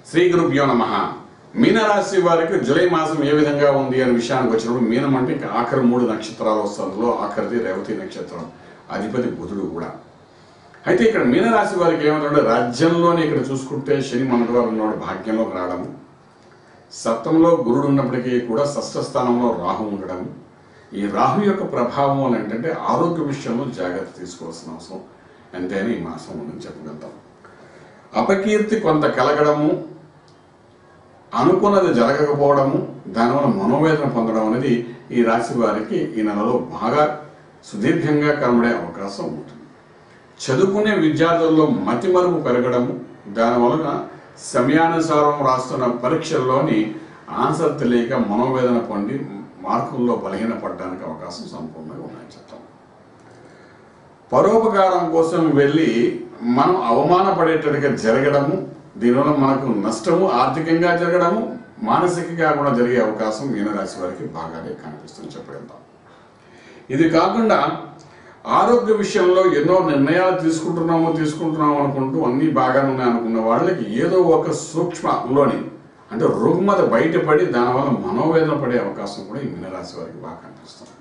శ్రీ గురుభ్యో నమ మీనరాశి వారికి జూలై మాసం ఏ విధంగా ఉంది అనే విషయానికి వచ్చినప్పుడు మీనం అంటే ఇంకా ఆఖరి మూడు నక్షత్రాలు వస్తుంది అందులో ఆఖరిది రేవతి నక్షత్రం అధిపతి బుధుడు కూడా అయితే ఇక్కడ మీనరాశి వారికి ఏమంటే రాజ్యంలోనే ఇక్కడ చూసుకుంటే శని మొన్నటి వారు ఉన్నవాడు భాగ్యంలోకి రావడం సప్తంలో గురుడు ఉన్నప్పటికీ కూడా షష్ఠ స్థానంలో రాహు ఉండడం ఈ రాహు యొక్క ప్రభావం అని ఏంటంటే ఆరోగ్య విషయంలో జాగ్రత్త తీసుకోవాల్సిన అవసరం ఎంతైనా ఈ మాసం ఉందని చెప్పగలుగుతాం అపకీర్తి కొంత కలగడము అనుకున్నది జరగకపోవడము దానివల్ల మనోవేదన పొందడం అనేది ఈ రాశి వారికి ఈ నెలలో బాగా సుదీర్ఘంగా కనబడే అవకాశం ఉంటుంది చదువుకునే విద్యార్థుల్లో మతిమరుపు పెరగడము దానివలన సమయానుసారం రాస్తున్న పరీక్షల్లోని ఆన్సర్ తెలియక మనోవేదన పొంది మార్కుల్లో బలహీనపడడానికి అవకాశం సంపూర్ణంగా ఉన్నాయని చెప్తాం పరోపకారం కోసం వెళ్ళి మనం అవమానపడేటట్టుగా జరగడము దీనివల్ల మనకు నష్టము ఆర్థికంగా జరగడము మానసికంగా కూడా జరిగే అవకాశం మీనరాశి వారికి బాగానే కనిపిస్తుంది చెప్పగలుగుతాం ఇది కాకుండా ఆరోగ్య విషయంలో ఎన్నో నిర్ణయాలు తీసుకుంటున్నామో తీసుకుంటున్నాము అనుకుంటూ అన్ని బాగానే ఉన్నాయి అనుకున్న వాళ్ళకి ఏదో ఒక సూక్ష్మలోని అంటే రుగ్మత బయటపడి దానివల్ల మనోవేదన పడే అవకాశం కూడా ఈ మీనరాశి వారికి బాగా కనిపిస్తుంది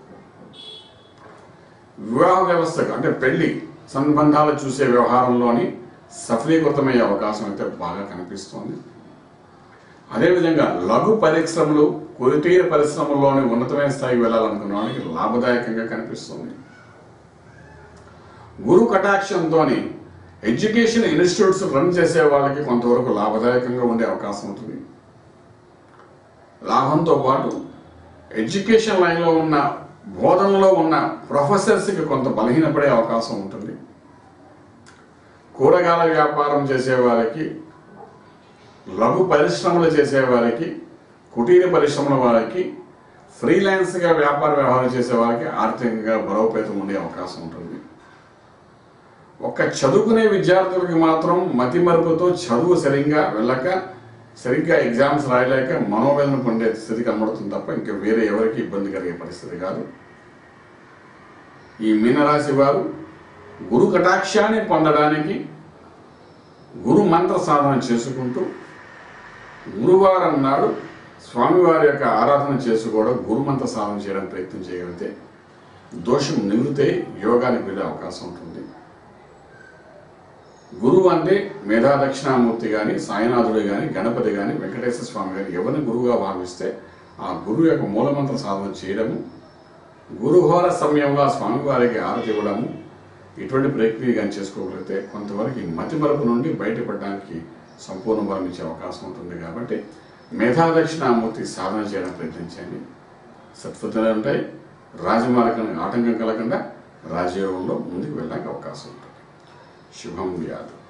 వివాహ వ్యవస్థకు అంటే పెళ్లి సంబంధాలు చూసే వ్యవహారంలోని సఫలీకృతమయ్యే అవకాశం అయితే బాగా కనిపిస్తోంది అదేవిధంగా లఘు పరిశ్రమలు కురితీర పరిశ్రమల్లోని ఉన్నతమైన స్థాయికి వెళ్ళాలనుకున్న వాళ్ళకి లాభదాయకంగా కనిపిస్తుంది గురు కటాక్షంతో ఎడ్యుకేషన్ ఇన్స్టిట్యూట్స్ రన్ చేసే వాళ్ళకి కొంతవరకు లాభదాయకంగా ఉండే అవకాశం ఉంటుంది లాభంతో పాటు ఎడ్యుకేషన్ లైన్లో ఉన్న బోధనలో ఉన్న ప్రొఫెసర్స్కి కొంత బలహీనపడే అవకాశం ఉంటుంది కూరగాయల వ్యాపారం చేసేవారికి లఘు పరిశ్రమలు చేసేవారికి కుటీర పరిశ్రమల వారికి ఫ్రీలాన్స్గా వ్యాపార వ్యవహారం చేసే వారికి ఆర్థికంగా బలోపేతం ఉండే అవకాశం ఉంటుంది ఒక్క చదువుకునే విద్యార్థులకి మాత్రం మతి మరుపుతో చదువు సరిగ్గా వెళ్ళక సరిగ్గా ఎగ్జామ్స్ రాయలేక మనోవేదన పొందే స్థితి కనబడుతుంది తప్ప ఇంకా వేరే ఎవరికి ఇబ్బంది కలిగే పరిస్థితి కాదు ఈ మీనరాశి వారు గురు కటాక్షాన్ని పొందడానికి గురు మంత్ర సాధన చేసుకుంటూ గురువారం నాడు స్వామివారి యొక్క ఆరాధన చేసుకోవడం గురుమంత్ర సాధన చేయడానికి ప్రయత్నం చేయగలిగితే దోషం నివృతే యోగానికి వెళ్ళే అవకాశం ఉంటుంది గురువు అంటే మేధా దక్షిణామూర్తి కానీ సాయినాథుడు కానీ గణపతి కానీ వెంకటేశ్వర స్వామి కానీ ఎవరిని గురువుగా భావిస్తే ఆ గురువు యొక్క మూలమంత్ర సాధన చేయడము గురుహోర సమయంలో ఆ స్వామివారికి ఆరతి ఇవ్వడము ఇటువంటి ప్రక్రియ కానీ చేసుకోగలిగితే కొంతవరకు ఈ మతిమరపు నుండి బయటపడడానికి సంపూర్ణ బలం ఇచ్చే అవకాశం ఉంటుంది కాబట్టి మేధా దక్షిణామూర్తి సాధన చేయడం ప్రయత్నించండి సత్ఫలితాలు ఉంటాయి రాజమార్గానికి ఆటంకం కలగకుండా రాజయోగంలో ముందుకు వెళ్ళడానికి అవకాశం ఉంటుంది శుభం వ్యాధి